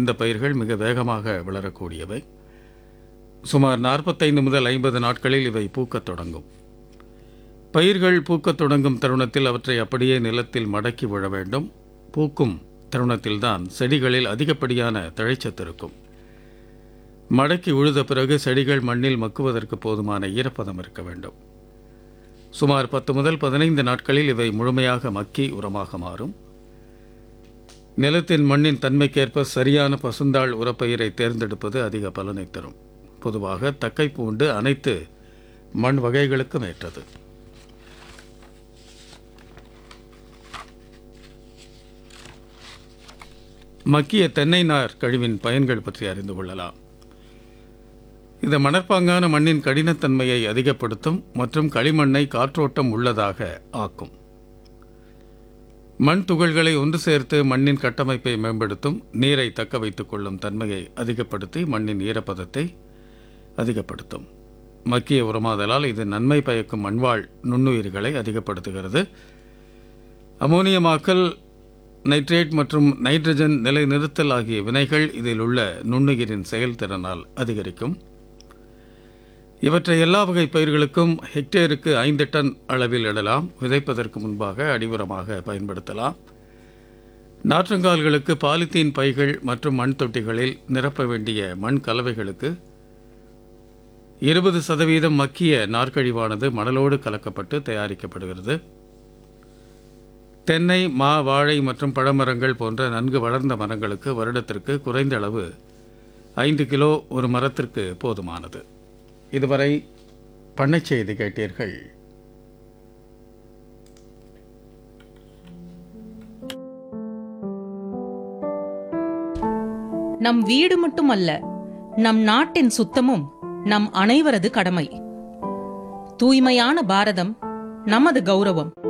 இந்த பயிர்கள் மிக வேகமாக வளரக்கூடியவை சுமார் நாற்பத்தைந்து முதல் ஐம்பது நாட்களில் இவை பூக்கத் தொடங்கும் பயிர்கள் பூக்கத் தொடங்கும் தருணத்தில் அவற்றை அப்படியே நிலத்தில் மடக்கி விழ வேண்டும் பூக்கும் தருணத்தில்தான் செடிகளில் அதிகப்படியான தழைச்சத்து இருக்கும் மடக்கி உழுத பிறகு செடிகள் மண்ணில் மக்குவதற்கு போதுமான ஈரப்பதம் இருக்க வேண்டும் சுமார் பத்து முதல் பதினைந்து நாட்களில் இவை முழுமையாக மக்கி உரமாக மாறும் நிலத்தின் மண்ணின் தன்மைக்கேற்ப சரியான பசுந்தாள் உரப்பயிரை தேர்ந்தெடுப்பது அதிக பலனை தரும் பொதுவாக தக்கை பூண்டு அனைத்து மண் வகைகளுக்கும் ஏற்றது மக்கிய தென்னை நார் கழிவின் பயன்கள் பற்றி அறிந்து கொள்ளலாம் இது மணற்பாங்கான மண்ணின் கடினத்தன்மையை அதிகப்படுத்தும் மற்றும் களிமண்ணை காற்றோட்டம் உள்ளதாக ஆக்கும் மண் துகள்களை ஒன்று சேர்த்து மண்ணின் கட்டமைப்பை மேம்படுத்தும் நீரை தக்க வைத்துக் கொள்ளும் தன்மையை அதிகப்படுத்தி மண்ணின் ஈரப்பதத்தை அதிகப்படுத்தும் மக்கிய உரமாதலால் இது நன்மை பயக்கும் மண்வாழ் நுண்ணுயிர்களை அதிகப்படுத்துகிறது அமோனியமாக்கல் நைட்ரேட் மற்றும் நைட்ரஜன் நிலைநிறுத்தல் ஆகிய வினைகள் இதில் உள்ள நுண்ணுயிரின் செயல்திறனால் அதிகரிக்கும் இவற்றை எல்லா வகை பயிர்களுக்கும் ஹெக்டேருக்கு ஐந்து டன் அளவில் இடலாம் விதைப்பதற்கு முன்பாக அடிவுரமாக பயன்படுத்தலாம் நாற்றங்கால்களுக்கு பாலித்தீன் பைகள் மற்றும் மண் தொட்டிகளில் நிரப்ப வேண்டிய மண் கலவைகளுக்கு இருபது சதவீதம் மக்கிய நார்க்கழிவானது மணலோடு கலக்கப்பட்டு தயாரிக்கப்படுகிறது தென்னை மா வாழை மற்றும் பழமரங்கள் போன்ற நன்கு வளர்ந்த மரங்களுக்கு வருடத்திற்கு குறைந்த அளவு ஐந்து கிலோ ஒரு மரத்திற்கு போதுமானது இதுவரை பண்ணைச் செய்தி கேட்டீர்கள் நம் வீடு மட்டுமல்ல நம் நாட்டின் சுத்தமும் நம் அனைவரது கடமை தூய்மையான பாரதம் நமது கௌரவம்